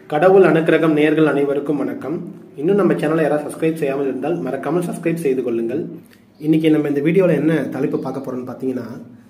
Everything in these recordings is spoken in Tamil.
கடவுள் அனுக்கிரகம் நேர்கள் அனைவருக்கும் வணக்கம் இன்னும் நம்ம சேனலை யாராவது சப்ஸ்கிரைப் செய்யாமல் இருந்தால் மறக்காமல் சப்ஸ்கிரைப் செய்து கொள்ளுங்கள் இன்னைக்கு நம்ம இந்த வீடியோவில் என்ன தலைப்பு பார்க்க போறோம்னு பார்த்தீங்கன்னா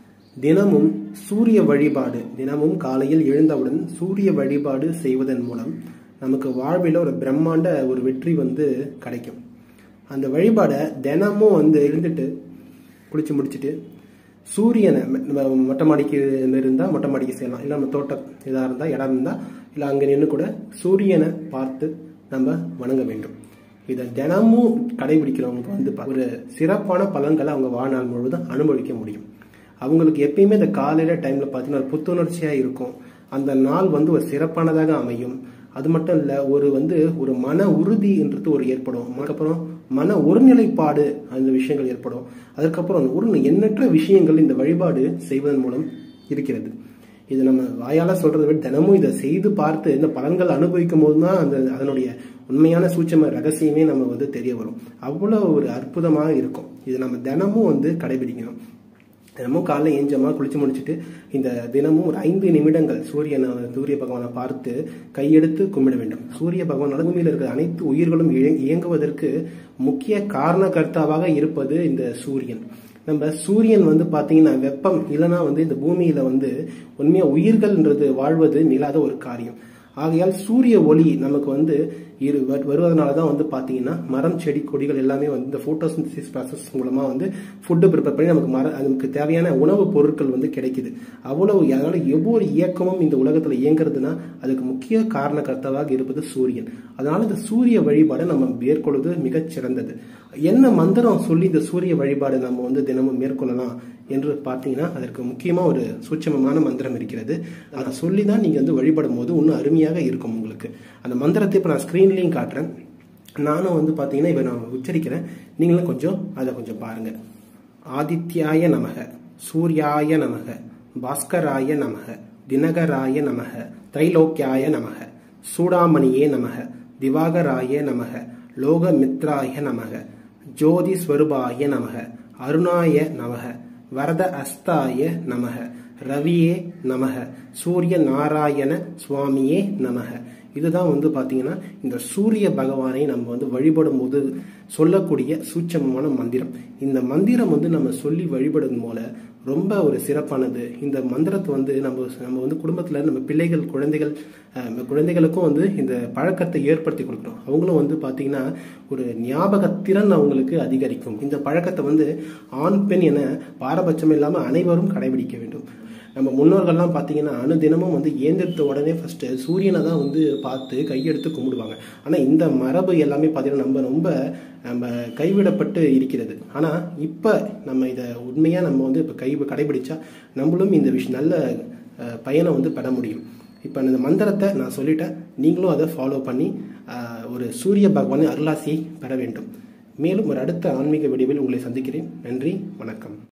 தினமும் சூரிய வழிபாடு தினமும் காலையில் எழுந்தவுடன் சூரிய வழிபாடு செய்வதன் மூலம் நமக்கு வாழ்வில் ஒரு பிரம்மாண்ட ஒரு வெற்றி வந்து கிடைக்கும் அந்த வழிபாடை தினமும் வந்து இருந்துட்டு குளிச்சு முடிச்சுட்டு சூரியனை நம்ம மொட்டை மாடிக்கு இருந்தால் மொட்டை மாடிக்கு செய்யலாம் இல்லை நம்ம தோட்டம் இதாக இருந்தால் இடம் இருந்தால் இல்லை அங்கே நின்று கூட சூரியனை பார்த்து நம்ம வணங்க வேண்டும் இதை தினமும் கடைபிடிக்கிறவங்க வந்து பா- ஒரு சிறப்பான பலன்களை அவங்க வாழ்நாள் முழுவதும் அனுபவிக்க முடியும் அவங்களுக்கு எப்பயுமே இந்த காலையில டைம்ல பார்த்தீங்கன்னா ஒரு புத்துணர்ச்சியா இருக்கும் அந்த நாள் வந்து ஒரு சிறப்பானதாக அமையும் அது மட்டும் இல்ல ஒரு வந்து ஒரு மன உறுதின்றது ஒரு ஏற்படும் அதுக்கப்புறம் மன ஒருநிலைப்பாடு அந்த விஷயங்கள் ஏற்படும் அதுக்கப்புறம் ஒரு எண்ணற்ற விஷயங்கள் இந்த வழிபாடு செய்வதன் மூலம் இருக்கிறது இது நம்ம வாயால சொல்றதை விட தினமும் இதை செய்து பார்த்து இந்த பலன்கள் அனுபவிக்கும் போது தான் அந்த அதனுடைய உண்மையான சூட்சம ரகசியமே நம்ம வந்து தெரிய வரும் அவ்வளோ ஒரு அற்புதமாக இருக்கும் இது நம்ம தினமும் வந்து கடைபிடிக்கணும் தினமும் காலைல ஏஞ்சமா குளிச்சு முடிச்சுட்டு இந்த தினமும் ஒரு ஐந்து நிமிடங்கள் சூரியனை சூரிய பகவானை பார்த்து கையெடுத்து கும்பிட வேண்டும் சூரிய பகவான் பூமியில் இருக்கிற அனைத்து உயிர்களும் இய- இயங்குவதற்கு முக்கிய காரணகர்த்தாவாக இருப்பது இந்த சூரியன் நம்ம சூரியன் வந்து பாத்தீங்கன்னா வெப்பம் இல்லைன்னா வந்து இந்த பூமியில வந்து உண்மையா உயிர்கள்ன்றது வாழ்வது நிலாத ஒரு காரியம் ஆகையால் சூரிய ஒளி நமக்கு வந்து இரு வரு- வருவதனால தான் வந்து பாத்தீங்கன்னா மரம் செடி கொடிகள் எல்லாமே வந்து இந்த போட்டோசிந்தசிஸ் ப்ராசஸ் மூலமா வந்து ஃபுட்டு ப்ரிப்பேர் பண்ணி நமக்கு மர நமக்கு தேவையான உணவுப் பொருட்கள் வந்து கிடைக்குது அவ்வளவு அதனால ஒவ்வொரு இயக்கமும் இந்த உலகத்துல இயங்குறதுன்னா அதுக்கு முக்கிய காரணகர்த்தாவாக இருப்பது சூரியன் அதனால இந்த சூரிய வழிபாடை நம்ம மேற்கொள்வது மிகச் சிறந்தது என்ன மந்திரம் சொல்லி இந்த சூரிய வழிபாடு நம்ம வந்து தினமும் மேற்கொள்ளலாம் என்று பார்த்தீங்கன்னா அதற்கு முக்கியமா ஒரு சூட்சமமான மந்திரம் இருக்கிறது அதை சொல்லி தான் நீங்க வந்து வழிபடும் போது இன்னும் அருமையாக இருக்கும் உங்களுக்கு அந்த மந்திரத்தை இப்போ நான் ஸ்க்ரீன்லையும் காட்டுறேன் நானும் வந்து பார்த்தீங்கன்னா இப்போ நான் உச்சரிக்கிறேன் நீங்களும் கொஞ்சம் அதை கொஞ்சம் பாருங்க ஆதித்யாய நமக சூர்யாய நமக பாஸ்கராய நமக தினகராய நமக தைலோக்கியாய நமக சூடாமணியே நமக திவாகராய நமக லோகமித்ராய நமக ஜோதி ஸ்வரூபாய நமக அருணாய நமக வரத அஸ்தாய நமக ரவியே நமக சூரிய நாராயண சுவாமியே நமக இதுதான் வந்து பாத்தீங்கன்னா இந்த சூரிய பகவானை நம்ம வந்து வழிபடும் போது சொல்லக்கூடிய சூட்சமமான மந்திரம் இந்த மந்திரம் வந்து நம்ம சொல்லி வழிபடும் போல ரொம்ப ஒரு சிறப்பானது இந்த மந்திரத்தை வந்து நம்ம நம்ம வந்து குடும்பத்துல நம்ம பிள்ளைகள் குழந்தைகள் அஹ், நம்ம குழந்தைகளுக்கும் வந்து இந்த பழக்கத்தை ஏற்படுத்தி கொடுக்குறோம் அவங்களும் வந்து பாத்தீங்கன்னா ஒரு ஞாபக திறன் அவங்களுக்கு அதிகரிக்கும் இந்த பழக்கத்தை வந்து ஆண் பெண் என பாரபட்சம் இல்லாம அனைவரும் கடைபிடிக்க வேண்டும் நம்ம முன்னோர்கள்லாம் பார்த்தீங்கன்னா அனுதினமும் வந்து ஏந்திரத்த உடனே ஃபர்ஸ்ட் சூரியனை தான் வந்து பார்த்து கையெடுத்து கும்பிடுவாங்க ஆனால் இந்த மரபு எல்லாமே பார்த்தீங்கன்னா நம்ம ரொம்ப நம்ம கைவிடப்பட்டு இருக்கிறது ஆனால் இப்போ நம்ம இதை உண்மையாக நம்ம வந்து இப்போ கை கடைபிடிச்சா நம்மளும் இந்த விஷயம் நல்ல அஹ், பயனை வந்து பெற முடியும் இப்போ இந்த மந்திரத்தை நான் சொல்லிட்டேன் நீங்களும் அதை ஃபாலோ பண்ணி அஹ், ஒரு சூரிய பகவானின் அருளாசியை பெற வேண்டும் மேலும் ஒரு அடுத்த ஆன்மீக வடிவில் உங்களை சந்திக்கிறேன் நன்றி வணக்கம்